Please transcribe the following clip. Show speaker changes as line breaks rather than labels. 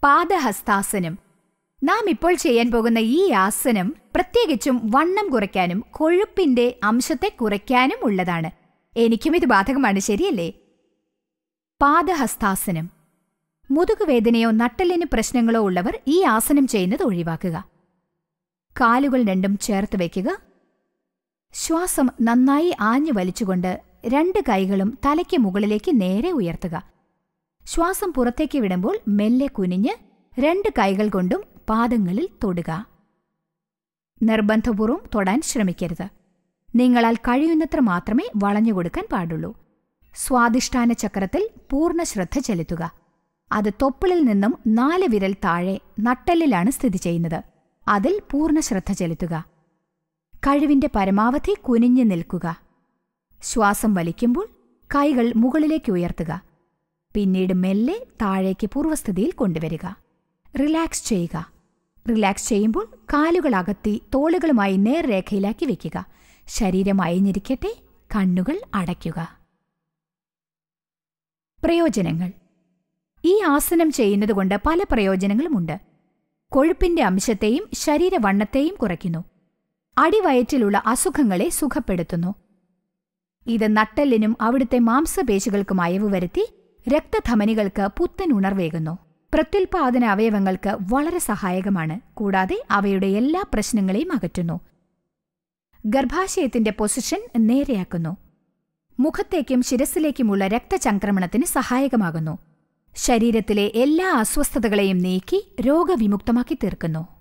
പാദഹസ്താസനം നാം ഇപ്പോൾ ചെയ്യാൻ പോകുന്ന ഈ ആസനം പ്രത്യേകിച്ചും വണ്ണം കുറയ്ക്കാനും കൊഴുപ്പിന്റെ അംശത്തെ കുറയ്ക്കാനും ഉള്ളതാണ് എനിക്കും ഇത് ബാധകമാണ് ശരിയല്ലേ പാദഹസ്താസനം മുതുകുവേദനയോ നട്ടലിന് പ്രശ്നങ്ങളോ ഉള്ളവർ ഈ ആസനം ചെയ്യുന്നത് ഒഴിവാക്കുക കാലുകൾ രണ്ടും ചേർത്ത് വയ്ക്കുക ശ്വാസം നന്നായി ആഞ്ഞു വലിച്ചുകൊണ്ട് രണ്ട് കൈകളും തലയ്ക്ക് മുകളിലേക്ക് നേരെ ഉയർത്തുക ശ്വാസം പുറത്തേക്ക് വിടുമ്പോൾ മെല്ലെ കുനിഞ്ഞ് രണ്ട് കൈകൾ കൊണ്ടും പാദങ്ങളിൽ തൊടുക നിർബന്ധപൂർവ്വം തൊടാൻ ശ്രമിക്കരുത് നിങ്ങളാൽ കഴിയുന്നത്ര മാത്രമേ വളഞ്ഞുകൊടുക്കാൻ പാടുള്ളൂ സ്വാദിഷ്ഠാന ചക്രത്തിൽ പൂർണ്ണ ശ്രദ്ധ ചെലുത്തുക അത് തൊപ്പിളിൽ നിന്നും നാല് വിരൽ താഴെ നട്ടെല്ലിലാണ് സ്ഥിതി ചെയ്യുന്നത് അതിൽ പൂർണ്ണ ശ്രദ്ധ ചെലുത്തുക കഴിവിന്റെ പരമാവധി കുനിഞ്ഞു നിൽക്കുക ശ്വാസം വലിക്കുമ്പോൾ കൈകൾ മുകളിലേക്ക് ഉയർത്തുക പിന്നീട് മെല്ലെ താഴേക്ക് പൂർവ്വസ്ഥിതിയിൽ കൊണ്ടുവരിക റിലാക്സ് ചെയ്യുക റിലാക്സ് ചെയ്യുമ്പോൾ കാലുകൾ അകത്തി തോളുകളുമായി നേർരേഖയിലാക്കി വെക്കുക ശരീരം അയഞ്ഞിരിക്കട്ടെ കണ്ണുകൾ അടയ്ക്കുക പ്രയോജനങ്ങൾ ഈ ആസനം ചെയ്യുന്നതുകൊണ്ട് പല പ്രയോജനങ്ങളുമുണ്ട് കൊഴുപ്പിന്റെ അംശത്തെയും ശരീരവണ്ണത്തെയും കുറയ്ക്കുന്നു അടിവയറ്റിലുള്ള അസുഖങ്ങളെ സുഖപ്പെടുത്തുന്നു ഇത് നട്ടെല്ലിനും അവിടുത്തെ മാംസപേശികൾക്കും അയവ് വരുത്തി രക്തധമനികൾക്ക് പുത്തൻ ഉണർവേകുന്നു പ്രത്യുൽപാദന അവയവങ്ങൾക്ക് വളരെ സഹായകമാണ് കൂടാതെ അവയുടെ എല്ലാ പ്രശ്നങ്ങളെയും അകറ്റുന്നു ഗർഭാശയത്തിന്റെ പൊസിഷൻ നേരെയാക്കുന്നു മുഖത്തേക്കും ശിരസിലേക്കുമുള്ള രക്തചംക്രമണത്തിന് സഹായകമാകുന്നു ശരീരത്തിലെ എല്ലാ അസ്വസ്ഥതകളെയും നീക്കി രോഗവിമുക്തമാക്കി തീർക്കുന്നു